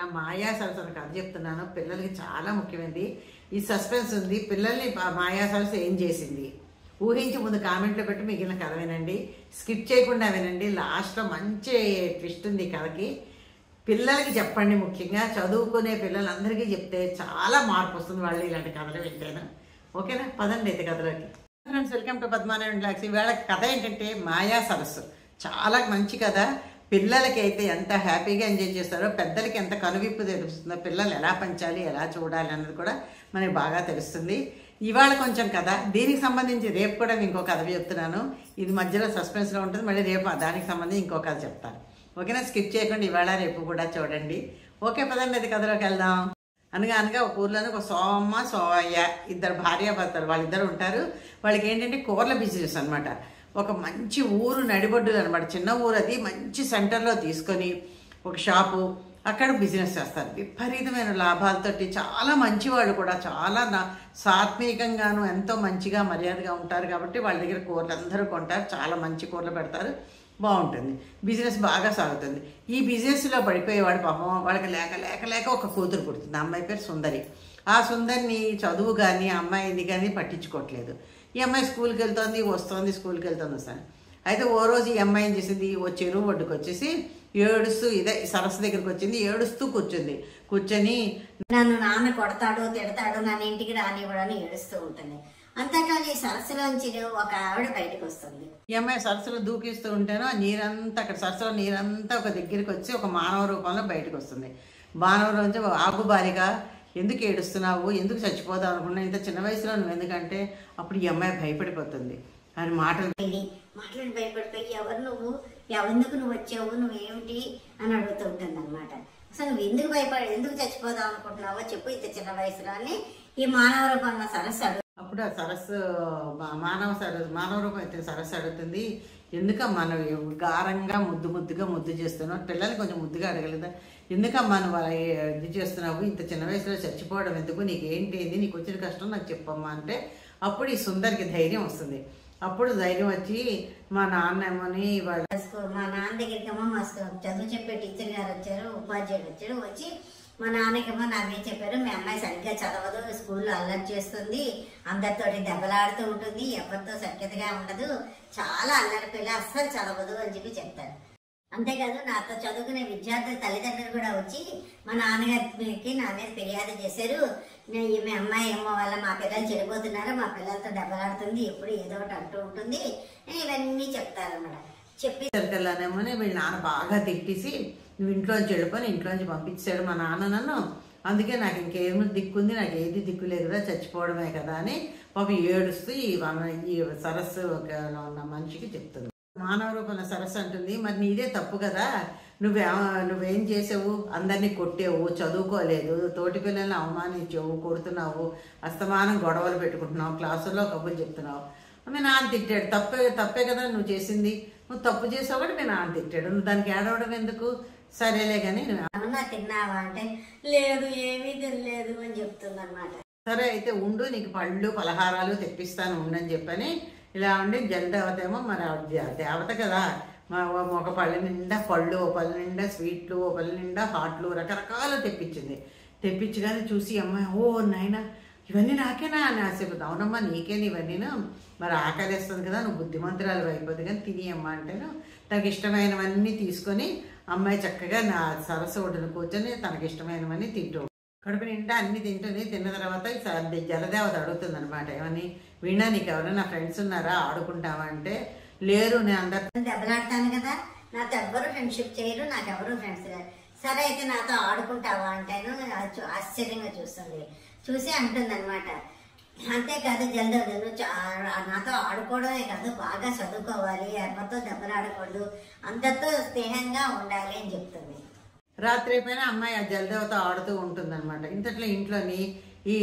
మాయా సరస్సు కథ చెప్తున్నాను పిల్లలకి చాలా ముఖ్యమైనది ఈ సస్పెన్స్ ఉంది పిల్లల్ని ఆ మాయా సరస్సు ఏం చేసింది ఊహించి ముందు కామెంట్లో పెట్టి మిగిలిన కథ వినండి స్కిప్ చేయకుండా వినండి లాస్ట్లో మంచి ట్విస్ట్ ఉంది ఈ కథకి పిల్లలకి చెప్పండి ముఖ్యంగా చదువుకునే పిల్లలందరికీ చెప్తే చాలా మార్పు వస్తుంది వాళ్ళు ఇలాంటి కథలు వింటేను ఓకేనా పదండి అయితే కథలోకి friends welcome to Padmanarayana blogs ఇవాళ కథ ఏంటంటే మాయా సరస్సు చాలా మంచి కథ పిల్లలకి అయితే ఎంత హ్యాపీగా ఎంజాయ్ చేస్తారో పెద్దలకి ఎంత కనువిప్పు తెలుస్తుందో పిల్లలు ఎలా పెంచాలి ఎలా చూడాలి అన్నది కూడా మనకి బాగా తెలుస్తుంది ఇవాళ కొంచెం కథ దీనికి సంబంధించి రేపు కూడా నేను ఇంకో కథ చెప్తున్నాను ఇది మధ్యలో సస్పెన్స్లో ఉంటుంది మళ్ళీ రేపు దానికి సంబంధించి ఇంకో కథ చెప్తాను ఓకేనా స్కిప్ చేయకుండా ఇవాళ రేపు కూడా చూడండి ఓకే పదండి అది కథలోకి వెళ్దాం అనగా అనగా ఒక ఊర్లోనే ఒక సోమ సోమయ్య ఇద్దరు భార్యాభర్తలు వాళ్ళిద్దరు ఉంటారు వాళ్ళకి ఏంటంటే కూరల బిజినెస్ అన్నమాట ఒక మంచి ఊరు నడిబొడ్డులు అనమాట చిన్న ఊరు అది మంచి సెంటర్లో తీసుకొని ఒక షాపు అక్కడ బిజినెస్ చేస్తారు విపరీతమైన లాభాలతోటి చాలా మంచి వాళ్ళు కూడా చాలా నా సాత్వికంగాను ఎంతో మంచిగా మర్యాదగా ఉంటారు కాబట్టి వాళ్ళ దగ్గర కూరలు అందరూ కొంటారు చాలా మంచి కూరలు పెడతారు బాగుంటుంది బిజినెస్ బాగా సాగుతుంది ఈ బిజినెస్లో పడిపోయేవాడు పాపం వాళ్ళకి లేక లేక లేక ఒక కూతురు పుడుతుంది ఆ అమ్మాయి పేరు సుందరి ఆ సుందరిని చదువు కానీ అమ్మాయిని కానీ పట్టించుకోవట్లేదు ఈ అమ్మాయి స్కూల్కి వెళ్తుంది వస్తుంది స్కూల్కి వెళ్తుంది వస్తాను అయితే ఓ రోజు ఈ అమ్మాయి ఏం చేసింది ఓ చెరువు ఒడ్డుకు వచ్చేసి ఏడుస్తూ ఇదే సరస్సు దగ్గరికి వచ్చింది ఏడుస్తూ కూర్చుంది కూర్చొని నన్ను నాన్న కొడతాడు తిడతాడు నన్ను ఇంటికి రానివ్వడని ఏడుస్తూ ఉంటుంది అంతేకాని ఈ సరస్సులోంచి ఒక ఆవిడ బయటకు వస్తుంది ఈ అమ్మాయి సరస్సులో దూకిస్తూ ఉంటేనో ఆ నీరంతా అక్కడ సరస్సులో నీరంతా ఒక దగ్గరికి వచ్చి ఒక మానవ రూపంలో బయటకు వస్తుంది మానవ నుంచి ఆగుబారిగా ఎందుకు ఏడుస్తున్నావు ఎందుకు చచ్చిపోదాం అనుకున్నా ఇంత చిన్న వయసులో నువ్వు ఎందుకంటే అప్పుడు ఈ అమ్మాయి భయపడిపోతుంది అని మాటలు వెళ్ళి మాట్లాడి భయపడిపోయి ఎవరు నువ్వు ఎవరెందుకు నువ్వు వచ్చావు నువ్వేమిటి అని అడుగుతూ ఉంటుంది అనమాట అసలు నువ్వు ఎందుకు భయపడి ఎందుకు చచ్చిపోదాం అనుకుంటున్నావో చెప్పు ఇంత చిన్న వయసులో అని ఈ మానవ రూపంలో సరస్సు అడుగు అప్పుడు ఆ సరస్సు మా- మానవ సరస్సు మానవ రూపం అయితే సరస్సు అడుగుతుంది ఎందుకమ్మా నువ్వు గారంగా ముద్దు ముద్దుగా ముద్దు చేస్తున్నావు పిల్లల్ని కొంచెం ముద్దుగా అడగలేదా ఎందుకమ్మా నువ్వు అలా ఏ- ఇది చేస్తున్నావు ఇంత చిన్న వయసులో చచ్చిపోవడం ఎందుకు నీకు ఏంటి ఏంది నీకు వచ్చిన కష్టం నాకు చెప్పమ్మా అంటే అప్పుడు ఈ సుందరికి ధైర్యం వస్తుంది అప్పుడు ధైర్యం వచ్చి మా నాన్నేమోని వాళ్ళ స్కూల్ మా నాన్న దగ్గరికి ఏమో మా స్కూ- చదువు చెప్పే టీచర్ గారు వచ్చారు ఉపాధ్యాయుడు వచ్చారు వచ్చి మా నాన్నకేమో నాకేం చెప్పారు మీ అమ్మాయి సరిగ్గా చదవదు స్కూల్లో అల్లరి చేస్తుంది అందరితోటి దెబ్బలాడుతూ ఉంటుంది ఎవరితో సఖ్యతగా ఉండదు చాలా అల్లరి పిల్ల అస్సలు చదవదు అని చెప్పి చెప్తారు అంతేకాదు నాతో చదువుకునే విద్యార్థుల తల్లిదండ్రులు కూడా వచ్చి మా నాన్నగారికి నా మీద ఫిర్యాదు చేశారు నే- ఈ మీ అమ్మాయి ఏమో వల్ల మా పిల్లలు చెడిపోతున్నారు మా పిల్లలతో దెబ్బలాడుతుంది ఎప్పుడు ఏదో ఒకటి అంటూ ఉంటుంది ఇవన్నీ చెప్తారన్నమాట చెప్పి సరికెళ్ళానేమోని వీళ్ళ నాన్న బాగా తిట్టేసి నువ్వు ఇంట్లోంచి వెళ్ళిపోయి ఇంట్లోంచి పంపించాడు మా నాన్న నన్ను అందుకే నాకు ఇంకేమి దిక్కుంది నాకు ఏది దిక్కు లేదు కదా చచ్చిపోవడమే కదా అని పాప ఏడుస్తూ ఈ వన- ఈ సరస్సు ఒక ఉన్న మనిషికి చెప్తుంది మానవ రూపంలో సరస్సు అంటుంది మరి నీదే తప్పు కదా నువ్వే నువ్వేం చేసావు అందరినీ కొట్టావు చదువుకోలేదు తోటి పిల్లల్ని అవమానించావు కొడుతున్నావు అస్తమానం గొడవలు పెట్టుకుంటున్నావు క్లాసుల్లో కబుర్లు చెప్తున్నావు మీ నాన్న తిట్టాడు తప్పే తప్పే కదా నువ్వు చేసింది నువ్వు తప్పు చేసావు కూడా మీ నాన్న తిట్టాడు నువ్వు దానికి ఏడవడం ఎందుకు సరేలే కానీ నువ్వు అవునా తిన్నావా అంటే లేదు ఏమీ తినలేదు అని చెప్తుంది అనమాట సరే అయితే ఉండు నీకు పళ్ళు పలహారాలు తెప్పిస్తాను ఉండని చెప్పని ఇలా ఉండి జలదేవత ఏమో మరి ఆవిడ దే- దేవత కదా మా ఒక పళ్ళ నిండా పళ్ళు ఓ పళ్ళ నిండా స్వీట్లు ఓ పళ్ళ నిండా హాట్లు రకరకాలు తెప్పించింది తెప్పించగానే చూసి అమ్మాయి ఓ నాయనా ఇవన్నీ నాకేనా అని ఆశపోతుంది అవునమ్మా నీకేనా ఇవన్నీను మరి ఆకలిస్తుంది కదా నువ్వు బుద్ధిమంతురాలు అయిపోతుంది కానీ తిని అమ్మా అంటేను తనకి ఇష్టమైనవన్నీ తీసుకొని అమ్మాయి చక్కగా నా సరస్సు ఒడ్డున కూర్చొని తనకి ఇష్టమైనవన్నీ తింటూ కడుపు నిండా అన్ని తింటుంది తిన్న తర్వాత ఈ స- జలదేవత అడుగుతుంది అనమాట ఏమని వీణా నీకు ఎవరైనా ఫ్రెండ్స్ ఉన్నారా ఆడుకుంటావా అంటే లేరు నేను అందరు దెబ్బలాడతాను కదా నాతో ఎవ్వరు ఫ్రెండ్షిప్ చేయరు నాకు ఎవరు ఫ్రెండ్స్ లేరు సరే అయితే నాతో ఆడుకుంటావా అంటాను ఆశ్చ- ఆశ్చర్యంగా చూస్తుంది చూసి అంటుంది అనమాట అంతేకాదు జల్దీ నువ్వు చా- నాతో ఆడుకోవడమే కాదు బాగా చదువుకోవాలి ఎవరితో దెబ్బలాడకూడదు అందరితో స్నేహంగా ఉండాలి అని చెప్తుంది రాత్రి అయిపోయినా అమ్మాయి ఆ జలదేవత ఆడుతూ ఉంటుంది అనమాట ఇంతట్లో ఇంట్లోని ఈ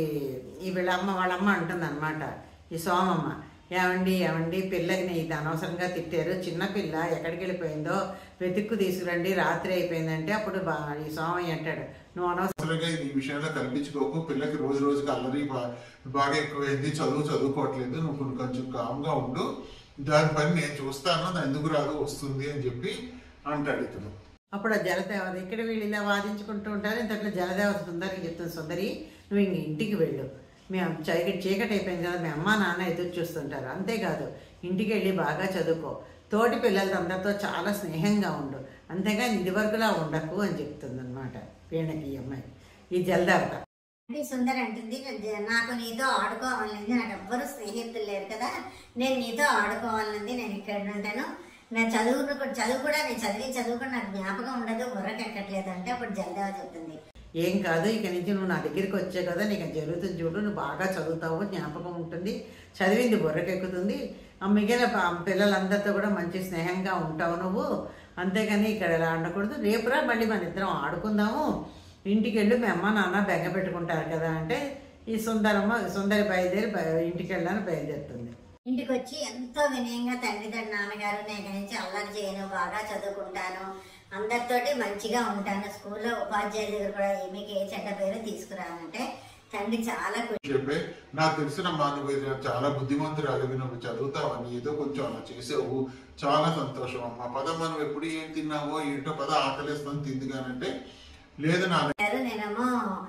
ఈ వీళ్ళ అమ్మ వాళ్ళ అమ్మ అంటుంది అనమాట ఈ సోమమ్మ ఏమండి ఏమండి పిల్లకి ఇది అనవసరంగా తిట్టారు చిన్న పిల్ల ఎక్కడికి వెళ్ళిపోయిందో వెతుక్కు తీసుకురండి రాత్రి అయిపోయిందంటే అప్పుడు బా- ఈ సోమయ్య అంటాడు నువ్వు అనవసరం అసలుగా ఈ విషయంలో కల్పించుకోకు పిల్లకి రోజు రోజుకి అల్లరి బా- బాగా ఎక్కువైంది చదువు చదువుకోవట్లేదు నువ్వు కొన్ని కొంచెం కామ్గా ఉండు దాని పని నేను చూస్తాను అది ఎందుకు రాదు వస్తుంది అని చెప్పి అంటాడు ఇతను అప్పుడు ఆ జలదేవత ఇక్కడ వీళ్ళు ఇలా వాదించుకుంటూ ఉంటారు ఇంతట్లో జలదేవత సుందరికి చెప్తుంది సుందరి నువ్వు ఇంక ఇంటికి వెళ్ళు మీ అమ్మ చీకటి చీకటి అయిపోయింది కదా మీ అమ్మ నాన్న ఎదురు చూస్తుంటారు అంతేకాదు ఇంటికి వెళ్ళి బాగా చదువుకో తోటి పిల్లలతో అందరితో చాలా స్నేహంగా ఉండు అంతేగాని ఇది వరకులా ఉండకు అని చెప్తుంది అనమాట వీణకి ఈ అమ్మాయి ఈ జలదేవత అంటే సుందర్ అంటుంది "జ- నాకు నీతో ఆడుకోవాలంది నాకు ఎవ్వరు స్నేహితులు లేరు కదా నేను నీతో ఆడుకోవాలంది నేను ఇక్కడ ఉంటాను నా చదువు కూడా చదువు కూడా నేను చదివి చదువు కూడా నాకు జ్ఞాపకం ఉండదు బుర్రకు ఎక్కట్లేదు అంటే అప్పుడు జల్దేవ చెప్తుంది ఏం కాదు ఇక నుంచి నువ్వు నా దగ్గరికి వచ్చావు కదా నీకు అది జరుగుతుంది చూడు నువ్వు బాగా చదువుతావు జ్ఞాపకం ఉంటుంది చదివింది బుర్రకెక్కుతుంది ఆ మిగిలిన ప- పిల్లలందరితో కూడా మంచి స్నేహంగా ఉంటావు నువ్వు అంతేగాని ఇక్కడ ఇలా ఉండకూడదు రేపురా మళ్ళీ మన ఇద్దరం ఆడుకుందాము ఇంటికి వెళ్ళి మీ అమ్మ నాన్న బెంగ పెట్టుకుంటారు కదా అంటే ఈ సుందరమ్మ సుందరి బయలుదేరి బయ- ఇంటికి వెళ్ళడానికి బయలుదేరుతుంది ఇంటికి వచ్చి ఎంతో వినయంగా తండ్రి తండ్రి నాన్నగారు నేను ఇక్కడి నుంచి అల్లరి చేయను బాగా చదువుకుంటాను అందరితోటి మంచిగా ఉంటాను స్కూల్లో ఉపాధ్యాయుల దగ్గర కూడా ఏమీ ఏ చెడ్డ పేరు తీసుకురానంటే తండ్రి చాలా కు- చెప్పే నాకు తెలిసిన మా నువ్వు ఇది చాలా బుద్ధిమంతురాలివి నువ్వు చదువుతావని ఏదో కొంచెం అలా చేసావు చాలా సంతోషం అమ్మా పదమ్మ నువ్వు ఎప్పుడు ఏం తిన్నావో ఏంటో పద ఆకలిస్తుంది తిందిగానంటే లేదు నాన్న గారు నేనేమో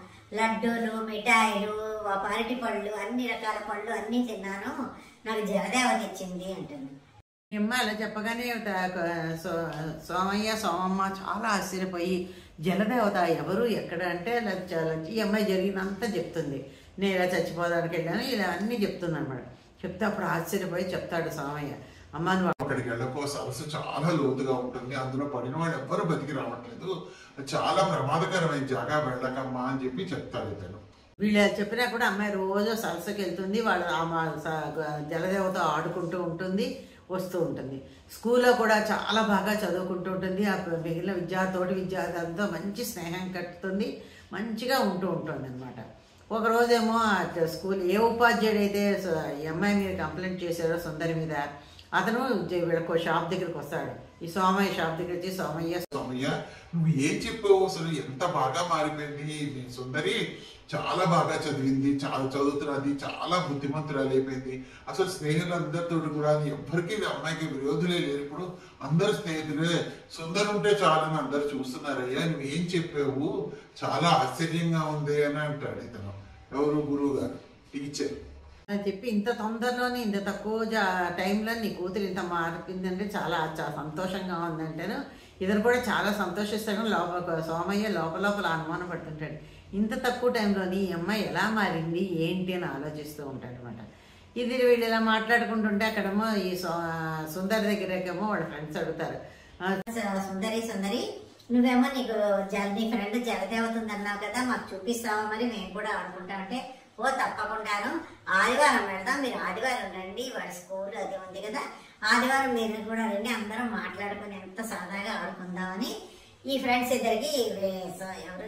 లడ్డూలు మిఠాయిలు ఆ పరటి పళ్ళు అన్ని రకాల పళ్ళు అన్ని తిన్నాను నాకు జలదేవత ఇచ్చింది అంటుంది ఈ అమ్మ అలా చెప్పగానే త- సో- సోమయ్య సోమమ్మ చాలా ఆశ్చర్యపోయి జలదేవత ఎవరు ఎక్కడ అంటే అలా చాలా ఈ అమ్మాయి జరిగినంత చెప్తుంది నేను ఇలా చచ్చిపోదానికి వెళ్ళాను ఇలా అన్నీ చెప్తుంది అనమాట చెప్తే అప్పుడు ఆశ్చర్యపోయి చెప్తాడు సోమయ్య అమ్మ నువ్వు అక్కడికి వెళ్ళకో సరస్సు చాలా లోతుగా ఉంటుంది అందులో పడిన వాళ్ళు ఎవ్వరు బతికి రావట్లేదు అది చాలా ప్రమాదకరమైన జాగా వెళ్ళకమ్మా అని చెప్పి చెప్తాడు ఇతను వీళ్ళు చెప్పినా కూడా అమ్మాయి రోజు సరస్సుకి వెళ్తుంది వాళ్ళ ఆ మా స- జలదేవత ఆడుకుంటూ ఉంటుంది వస్తూ ఉంటుంది స్కూల్లో కూడా చాలా బాగా చదువుకుంటూ ఉంటుంది ఆ మిగిలిన విద్యార్థి విద్యార్థులతో మంచి స్నేహం కట్టుతుంది మంచిగా ఉంటూ ఉంటుంది అనమాట ఒకరోజేమో ఆ స్కూల్ ఏ ఉపాధ్యాయుడు అయితే స- ఈ అమ్మాయి మీద కంప్లైంట్ చేశాడో సుందరి మీద అతను జ- వీళ్ళకో షాప్ దగ్గరికి వస్తాడు ఈ సోమయ్య షాప్ దగ్గర వచ్చి సోమయ్య స్వామయ్య నువ్వు ఏం చెప్పావు అసలు ఎంత బాగా మారిపోయింది నీ సుందరి చాలా బాగా చదివింది చాలా చదువుతున్నది చాలా బుద్ధిమంతురాలు అయిపోయింది అసలు స్నేహితులందరితో కూడా ఎవ్వరికీ ఈ అమ్మాయికి విరోధులే లేరు ఇప్పుడు అందరు స్నేహితులే సుందరం ఉంటే చాలని అందరు చూస్తున్నారయ్యా నువ్వు ఏం చెప్పావు చాలా ఆశ్చర్యంగా ఉంది అని అంటాడు ఇతను ఎవరు గురువు గారు టీచర్ అని చెప్పి ఇంత తొందరలోనే ఇంత తక్కువ జా- టైంలో నీ కూతురు ఇంత మారిపోయిందంటే చాలా చాలా సంతోషంగా ఉందంటేను ఇతను కూడా చాలా సంతోషిస్తాడు లోపల సోమయ్య లోపల లోపల అనుమానం పడుతుంటాడు ఇంత తక్కువ టైంలోని ఈ అమ్మాయి ఎలా మారింది ఏంటి అని ఆలోచిస్తూ ఉంటాడు అనమాట ఇది వీళ్ళు ఇలా మాట్లాడుకుంటుంటే అక్కడేమో ఈ సో సుందర్ దగ్గరకేమో వాళ్ళ ఫ్రెండ్స్ అడుగుతారు "ఆ, స- సుందరి సుందరి నువ్వేమో నీకు జల నీ ఫ్రెండ్ జలదేవత ఉందన్నావు కదా మాకు చూపిస్తావా మరి మేము కూడా ఆడుకుంటాం అంటే ఓ తప్పకుండాను ఆదివారం పెడదాం మీరు ఆదివారం రండి వాడి స్కూల్ అది ఉంది కదా ఆదివారం మీరు కూడా రండి అందరం మాట్లాడుకుని ఎంత సరదాగా ఆడుకుందామని ఈ ఫ్రెండ్స్ ఇద్దరికి వే- సో- ఎవరు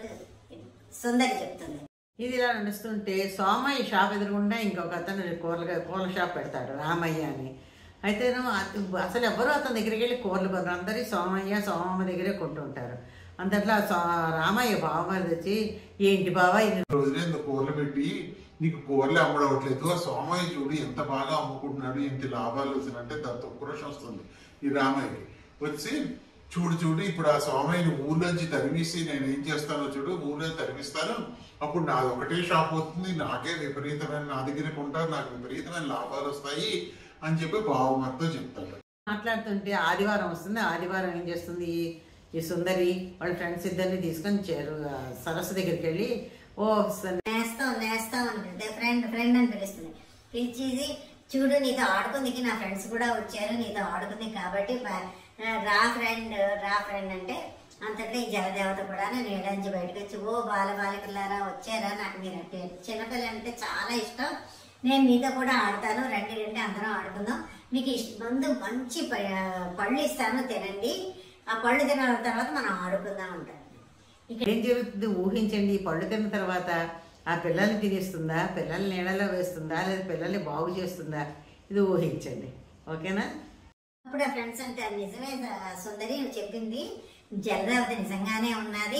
సుందరి చెప్తుంది ఇది ఇలా నడుస్తుంటే సోమయ్య షాప్ ఎదురుగుండా ఇంకొక అతను కూరలు కూరల షాప్ పెడతాడు రామయ్య అని అయితే అసలు ఎవరు అతని దగ్గరికి వెళ్ళి కూరలు కొనరు అందరి సోమయ్య సోమమ్మ దగ్గరే కొంటుంటారు అంతట్లో ఆ సో రామయ్య బావమరిది వచ్చి ఏంటి బావ ఇది రోజునే ఇంత కూరలు పెట్టి నీకు కూరలు అమ్మడవట్లేదు ఆ సోమయ్య చూడు ఎంత బాగా అమ్ముకుంటున్నాడు ఎంత లాభాలు వస్తున్నాయంటే దాంతో ఉక్రోషం వస్తుంది ఈ రామయ్యకి వచ్చి చూడు చూడు ఇప్పుడు ఆ సోమయ్యని ఊర్లోంచి తరిమేసి నేను ఏం చేస్తానో చూడు ఊర్లో తరిమిస్తాను అప్పుడు నాది ఒకటే షాప్ అవుతుంది నాకే విపరీతమైన నా దగ్గర కొంటారు నాకు విపరీతమైన లాభాలు వస్తాయి అని చెప్పి బావమరితో చెప్తాడు మాట్లాడుతుంటే ఆదివారం వస్తుంది ఆదివారం ఏం చేస్తుంది ఈ- ఈ సుందరి వాళ్ళ ఫ్రెండ్స్ ఇద్దరిని తీసుకొని చేరు ఆ సరస్సు దగ్గరికి వెళ్ళి ఓ స- నేస్తాం నేస్తాం అని పిలిస్తే ఫ్రెండ్ ఫ్రెండ్ అని పిలుస్తుంది పిలిచేసి చూడు నీతో ఆడుకుందికి నా ఫ్రెండ్స్ కూడా వచ్చారు నీతో ఆడుకుంది కాబట్టి బ- రా ఫ్రెండ్ రా ఫ్రెండ్ అంటే అంతట్లో ఈ జలదేవత కూడా నీళ్ళంచి బయటకు వచ్చి ఓ బాల బాలికలారా వచ్చారా నాకు మీరు అంటే చిన్నపిల్లలు అంటే చాలా ఇష్టం నేను మీతో కూడా ఆడతాను రండి రండి అందరం ఆడుకుందాం మీకు ఇష్ట ముందు మంచి ప- పళ్ళు ఇస్తాను తినండి ఆ పళ్ళు తిన్న తర్వాత మనం ఆడుకుందాం అంటారు ఏం జరుగుతుంది ఊహించండి ఈ పళ్ళు తిన్న తర్వాత ఆ పిల్లల్ని తినేస్తుందా పిల్లల్ని నీళ్ళలో వేస్తుందా లేదా పిల్లల్ని బాగు చేస్తుందా ఇది ఊహించండి ఓకేనా అప్పుడు ఆ ఫ్రెండ్స్ అంటే నిజమే స- సుందరి నువ్వు చెప్పింది జలదేవత నిజంగానే ఉన్నది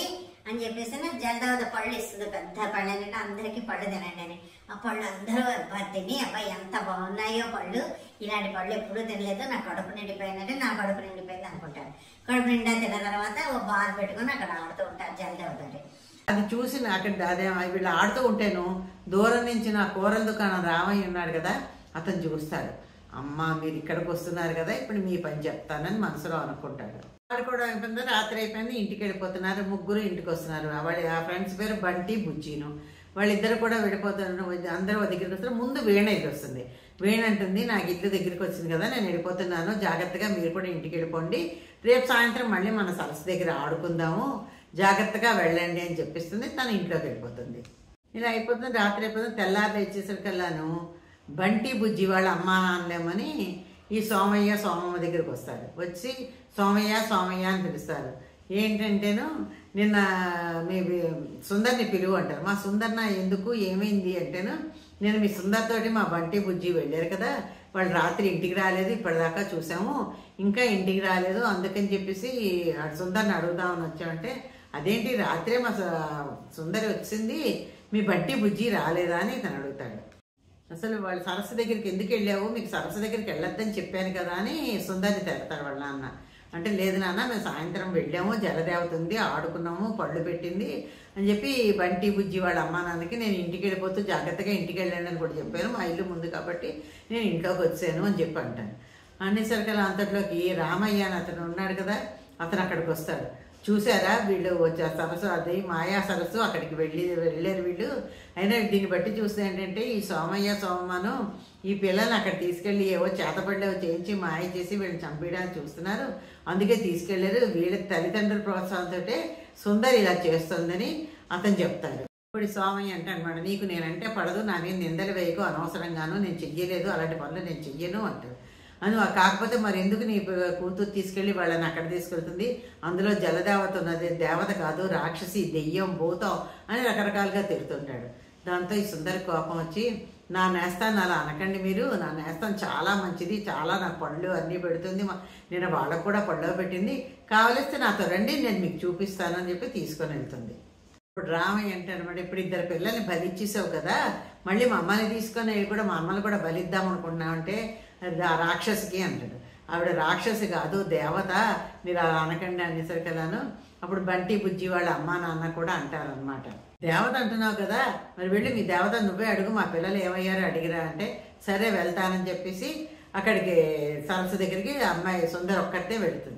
అని చెప్పేసి నాకు జలదావత పళ్ళు ఇస్తుంది పెద్ద పళ్ళు అంటే అందరికీ పళ్ళు తినండి అని ఆ పళ్ళు అందరూ అబ్బా తిని అబ్బాయి ఎంత బాగున్నాయో పళ్ళు ఇలాంటి పళ్ళు ఎప్పుడూ తినలేదు నా కడుపు నిండిపోయిందంటే నా కడుపు నిండిపోయింది అనుకుంటారు కడుపు నిండా తిన్న తర్వాత ఓ బార్ పెట్టుకొని అక్కడ ఆడుతూ ఉంటారు జలదేవతోటి అది చూసి నాకు అదే వీళ్ళు ఆడుతూ ఉంటేను దూరం నుంచి నా కూరల దుకాణం రామయ్య ఉన్నాడు కదా అతను చూస్తాడు అమ్మ మీరు ఇక్కడికి వస్తున్నారు కదా ఇప్పుడు మీ పని చెప్తానని మనసులో అనుకుంటాడు వాడు కూడా అయిపోయింది రాత్రి అయిపోయింది ఇంటికి వెళ్ళిపోతున్నారు ముగ్గురు ఇంటికి వస్తున్నారు వాళ్ళ ఆ ఫ్రెండ్స్ పేరు బంటి బుజ్జిను వాళ్ళిద్దరు కూడా వెళ్ళిపోతున్నారు అందరూ ఓ దగ్గరికి వస్తారు ముందు వీణ ఇది వస్తుంది వీణ అంటుంది నాకు ఇల్లు దగ్గరికి వచ్చింది కదా నేను వెళ్ళిపోతున్నాను జాగ్రత్తగా మీరు కూడా ఇంటికి వెళ్ళిపోండి రేపు సాయంత్రం మళ్ళీ మన సరస్సు దగ్గర ఆడుకుందాము జాగ్రత్తగా వెళ్ళండి అని చెప్పిస్తుంది తను ఇంట్లోకి వెళ్ళిపోతుంది ఇలా అయిపోతుంది రాత్రి అయిపోతుంది తెల్లారి వచ్చేసరికల్లాను బంటి బుజ్జి వాళ్ళ అమ్మా నాన్నలేమని ఈ సోమయ్య సోమమ్మ దగ్గరికి వస్తారు వచ్చి సోమయ్య సోమయ్య అని పిలుస్తారు ఏంటంటేను నిన్న మీ వి- సుందర్ని పిలువు అంటారు మా సుందర్న ఎందుకు ఏమైంది అంటేను నేను మీ సుందర్తోటి మా బంటి బుజ్జి వెళ్ళారు కదా వాళ్ళు రాత్రి ఇంటికి రాలేదు ఇప్పటిదాకా చూసాము ఇంకా ఇంటికి రాలేదు అందుకని చెప్పేసి ఆ సుందర్ని అడుగుదామని వచ్చామంటే అదేంటి రాత్రే మా స- సుందరి వచ్చింది మీ బంటి బుజ్జి రాలేదా అని తను అడుగుతాడు అసలు వాళ్ళ సరస్సు దగ్గరికి ఎందుకు వెళ్ళావు మీకు సరస్సు దగ్గరికి వెళ్ళొద్దని చెప్పాను కదా అని సుందరిని తెడతాడు వాళ్ళ నాన్న అంటే లేదు నాన్న మేము సాయంత్రం వెళ్ళాము జలదేవత ఉంది ఆడుకున్నాము పళ్ళు పెట్టింది అని చెప్పి బంటి బుజ్జి వాళ్ళ అమ్మా నాన్నకి నేను ఇంటికి వెళ్ళిపోతూ జాగ్రత్తగా ఇంటికి వెళ్ళండి అని కూడా చెప్పాను మా ఇల్లు ముందు కాబట్టి నేను ఇంట్లోకి వచ్చాను అని చెప్పి అంటాను అనేసరికి అంతట్లోకి రామయ్య అని అతను ఉన్నాడు కదా అతను అక్కడికి వస్తాడు చూసారా వీళ్ళు వచ్చే సరస్సు అది మాయా సరస్సు అక్కడికి వెళ్ళి వెళ్ళారు వీళ్ళు అయినా దీన్ని బట్టి చూస్తే ఏంటంటే ఈ సోమయ్య సోమను ఈ పిల్లల్ని అక్కడ తీసుకెళ్ళి ఏవో చేతపడలేవో చేయించి మాయ చేసి వీళ్ళని చంపేయడానికి చూస్తున్నారు అందుకే తీసుకెళ్లారు వీళ్ళ తల్లిదండ్రుల ప్రోత్సాహంతో సుందరి ఇలా చేస్తుందని అతను చెప్తాడు ఇప్పుడు ఈ సోమయ్య అంటే అనమాట నీకు నేనంటే పడదు నా మీద నిందలు వేయకు అనవసరంగాను నేను చెయ్యలేదు అలాంటి పనులు నేను చెయ్యను అంటాడు అని వా- కాకపోతే మరి ఎందుకు నీ ప- కూతురు తీసుకెళ్లి వాళ్ళని అక్కడ తీసుకెళ్తుంది అందులో జలదేవత ఉన్నది దేవత కాదు రాక్షసి దెయ్యం భూతం అని రకరకాలుగా తిడుతుంటాడు దాంతో ఈ సుందరి కోపం వచ్చి నా నేస్తాన్ని అలా అనకండి మీరు నా నేస్తం చాలా మంచిది చాలా నాకు పళ్ళు అన్నీ పెడుతుంది మా- నేను వాళ్ళకు కూడా పళ్ళు పెట్టింది కావలిస్తే నాతో రండి నేను మీకు చూపిస్తాను అని చెప్పి తీసుకొని వెళ్తుంది ఇప్పుడు రామయ్య అంటే అనమాట ఇప్పుడు ఇద్దరు పిల్లల్ని బలిచ్చేసావు కదా మళ్ళీ మా అమ్మని తీసుకొని వెళ్ళి కూడా మా అమ్మని కూడా బలిద్దాం అనుకుంటున్నావు అంటే అది ఆ రాక్షసికి అంటాడు ఆవిడ రాక్షసి కాదు దేవత మీరు అలా అనకండి అనేసరికలాను అప్పుడు బంటి బుజ్జి వాళ్ళ అమ్మా నాన్న కూడా అంటారనమాట దేవత అంటున్నావు కదా మరి వెళ్ళి మీ దేవత నువ్వే అడుగు మా పిల్లలు ఏమయ్యారో అడిగిరా అంటే సరే వెళ్తానని చెప్పేసి అక్కడికి సరస్సు దగ్గరికి అమ్మాయి సుందర ఒక్కటే వెళుతుంది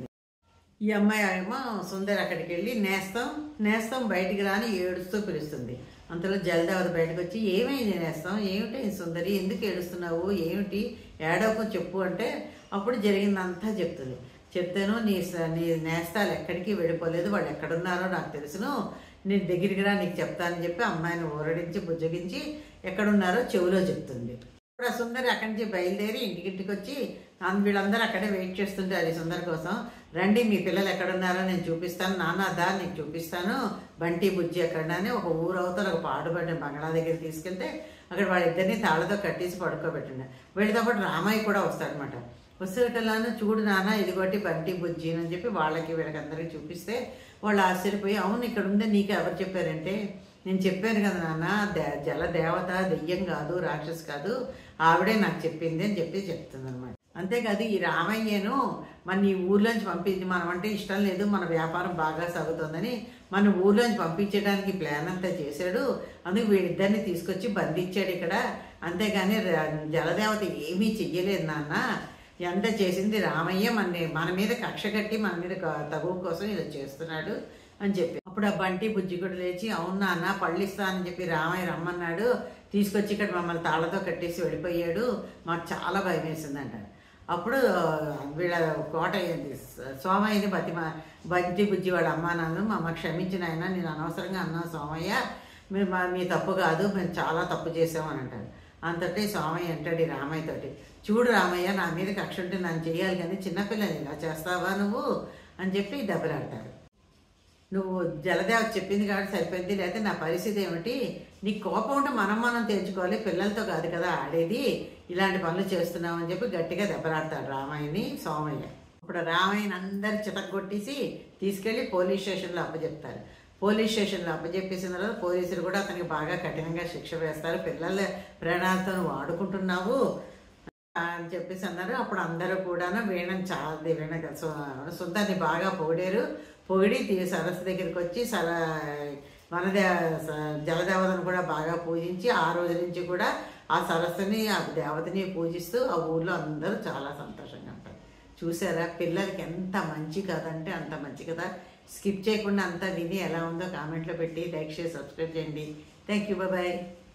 ఈ అమ్మాయి ఏమో సుందరి అక్కడికి వెళ్ళి నేస్తాం నేస్తాం బయటికి రాని ఏడుస్తూ పిలుస్తుంది అంతలో జలదేవత బయటకు వచ్చి ఏమైంది నేస్తాం ఏమిటి ఈ సుందరి ఎందుకు ఏడుస్తున్నావు ఏమిటి ఏడవకు చెప్పు అంటే అప్పుడు జరిగిందంతా చెప్తుంది చెప్తాను నీ స- నీ నేస్తాలు ఎక్కడికి వెళ్ళిపోలేదు వాళ్ళు ఎక్కడున్నారో నాకు తెలుసును నేను దగ్గరికి రా నీకు చెప్తానని చెప్పి అమ్మాయిని ఊరడించి బుజ్జగించి ఎక్కడున్నారో చెవిలో చెప్తుంది ఇప్పుడు ఆ సుందరి అక్కడి నుంచి బయలుదేరి ఇంటికింటికి వచ్చి అన్- వీళ్ళందరూ అక్కడే వెయిట్ చేస్తుంటారు ఈ సుందరి కోసం రండి మీ పిల్లలు ఎక్కడున్నారో నేను చూపిస్తాను నాన్న దా నీకు చూపిస్తాను బంటి బుజ్జి ఎక్కడ అని ఒక ఊరు అవతల ఒక పాడుపడిన బంగ్లా దగ్గర తీసుకెళ్తే అక్కడ వాళ్ళిద్దరిని తాళ్ళతో కట్టేసి పడుకోబెట్టిండు వీళ్ళతో పాటు రామయ్య కూడా వస్తాడనమాట వచ్చేటలాను చూడు నాన్న ఇదిగోటి బంటి బుజ్జి అని చెప్పి వాళ్ళకి వీళ్ళకి అందరికి చూపిస్తే వాళ్ళు ఆశ్చర్యపోయి అవును ఇక్కడ ఉందే నీకు ఎవరు చెప్పారంటే నేను చెప్పాను కదా నాన్న దే- జల దేవత దెయ్యం కాదు రాక్షస్ కాదు ఆవిడే నాకు చెప్పింది అని చెప్పి చెప్తుంది అనమాట అంతేకాదు ఈ రామయ్యను మన ఈ ఊర్లోంచి పంపించి మనం అంటే ఇష్టం లేదు మన వ్యాపారం బాగా సాగుతుందని మన ఊర్లోంచి పంపించడానికి ప్లాన్ అంతా చేశాడు అందుకు వీళ్ళిద్దరిని తీసుకొచ్చి బంధించాడు ఇక్కడ అంతేగాని ర- జలదేవత ఏమీ చెయ్యలేదు నాన్న ఎంత చేసింది రామయ్య మన మన మీద కక్ష కట్టి మన మీద క- తగువ కోసం ఇలా చేస్తున్నాడు అని చెప్పి అప్పుడు ఆ బంటి బుజ్జి కూడా లేచి అవును నాన్న పళ్ళు ఇస్తానని చెప్పి రామయ్య రమ్మన్నాడు తీసుకొచ్చి ఇక్కడ మమ్మల్ని తాళతో కట్టేసి వెళ్ళిపోయాడు మాకు చాలా భయం వేసిందంట అప్పుడు ఆ, వీళ్ళ కోట ఏంది, స- సోమయ్యని బతి బంటి బుజ్జి వాళ్ళ అమ్మా నాన్న మా అమ్మ క్షమించిన ఆయన నేను అనవసరంగా అన్నా సోమయ్య మీరు మా మీ తప్పు కాదు మేము చాలా తప్పు చేసామని అంటారు అంతటి సోమయ్య అంటాడు ఈ రామయ్య తోటి చూడు రామయ్య నా మీద కక్ష ఉంటే నన్ను చేయాలి కానీ చిన్నపిల్లని ఇలా చేస్తావా నువ్వు అని చెప్పి దెబ్బలాడతాడు నువ్వు జలదేవ చెప్పింది కాబట్టి సరిపోయింది లేకపోతే నా పరిస్థితి ఏమిటి నీ కోపం ఉంటే మనం మనం తెచ్చుకోవాలి పిల్లలతో కాదు కదా ఆడేది ఇలాంటి పనులు చేస్తున్నావు అని చెప్పి గట్టిగా దెబ్బలాడతాడు రామయ్యని సోమయ్య ఇప్పుడు రామయ్యని అందరు చితకొట్టేసి తీసుకెళ్లి పోలీస్ స్టేషన్లో అప్పచెప్తారు పోలీస్ స్టేషన్లో అప్పచెప్పేసిన తర్వాత పోలీసులు కూడా అతనికి బాగా కఠినంగా శిక్ష వేస్తారు పిల్లల ప్రాణాలతో నువ్వు ఆడుకుంటున్నావు అని చెప్పేసి అన్నారు అప్పుడు అందరూ కూడాను వీణని చాలా వీణ సుందరిని బాగా పొగిడారు పొగిడి తీ- సరస్సు దగ్గరికి వచ్చి సర వనదే స- జలదేవతను కూడా బాగా పూజించి ఆ రోజు నుంచి కూడా ఆ సరస్సుని ఆ దేవతని పూజిస్తూ ఆ ఊర్లో అందరూ చాలా సంతోషంగా ఉంటారు చూసారా పిల్లలకి ఎంత మంచి కథ అంటే అంత మంచి కథ స్కిప్ చేయకుండా అంతా విని ఎలా ఉందో కామెంట్లో పెట్టి లైక్ షేర్ సబ్స్క్రైబ్ చేయండి థ్యాంక్ యూ బాయ్